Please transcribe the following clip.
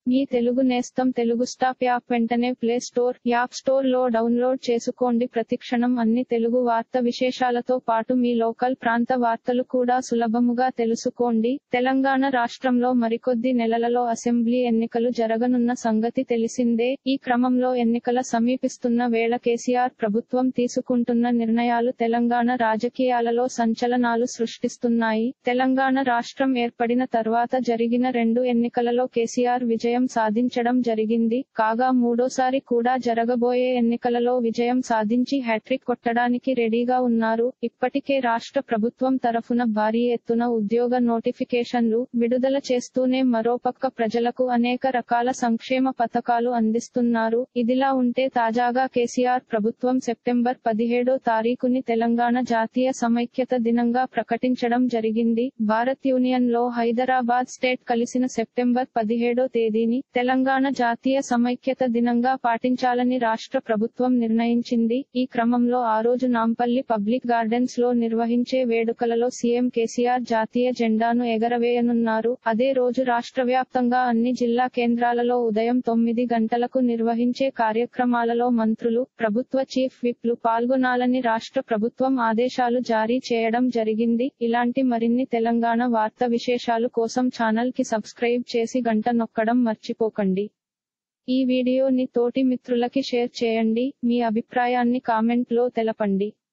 మీ తెలుగు నేస్తం Telugu stop app వెంటనే play store app store లో డౌన్లోడ్ చేసుకోండి ప్రతిక్షణం అన్ని తెలుగు వార్త విశేషాలతో పాటు మీ లోకల్ ప్రాంత వార్తలు కూడా సులభముగా తెలుసుకోండి తెలంగాణ రాష్ట్రంలో మరికొద్ది నెలలలో అసెంబ్లీ ఎన్నికలు జరగనున్న సంగతి తెలిసిందే ఈ క్రమంలో ఎన్నికల సమీపిస్తున్న వేళ కేసీఆర్ ప్రభుత్వం తీసుకుంటున్న నిర్ణయాలు తెలంగాణ రాజకీయాలలో సంచలనాలు సృష్టిస్తున్నాయి తెలంగాణ రాష్ట్రం ఏర్పడిన తర్వాత జరిగిన రెండు ఎన్నికలలో కేసీఆర్ విజయం సాధించడం జరిగింది కాగా మూడోసారి కూడా జరగబోయే ఎన్నికలలో విజయం సాధించి హ్యాట్రిక్ కొట్టడానికి రెడీగా ఉన్నారు ఇప్పటికే రాష్ట్ర ప్రభుత్వం తరఫున భారీ ఎత్తున ఉద్యోగ నోటిఫికేషన్లు విడుదల చేస్తూనే మరోపక్క ప్రజలకు అనేక రకాల సంక్షేమ పథకాలు అందిస్తున్నారు ఇదిలా ఉంటే తాజాగా కేసీఆర్ ప్రభుత్వం సెప్టెంబర్ పదిహేడో తారీఖుని తెలంగాణ జాతీయ సమైక్యత దినంగా ప్రకటించడం జరిగింది భారత్ యూనియన్ లో హైదరాబాద్ స్టేట్ కలిసిన సెప్టెంబర్ పదిహేడో తేదీని తెలంగాణ జాతీయ సమైక్యత దినంగా పాటించాలని రాష్ట్ర ప్రభుత్వం నిర్ణయించింది ఈ క్రమంలో ఆ రోజు నాంపల్లి పబ్లిక్ గార్డెన్స్ లో నిర్వహించే వేడుకలలో సీఎం కేసీఆర్ జాతీయ జెండాను ఎగరవేయనున్నారు అదే రోజు రాష్ట్ర వ్యాప్తంగా అన్ని జిల్లా కేంద్రాలలో ఉదయం తొమ్మిది గంటలకు నిర్వహించే కార్యక్రమాలలో మంత్రులు ప్రభుత్వ చీఫ్ విప్లు పాల్గొనాలని రాష్ట్ర ప్రభుత్వం ఆదేశాలు జారీ చేయడం జరిగింది ఇలాంటి మరిన్ని తెలంగాణ వార్త విశేషాలు కోసం ఛానల్ కి సబ్స్క్రైబ్ చేసి గంట నొక్కడం మర్చిపోకండి ఈ వీడియోని తోటి మిత్రులకి షేర్ చేయండి మీ అభిప్రాయాన్ని కామెంట్ లో తెలపండి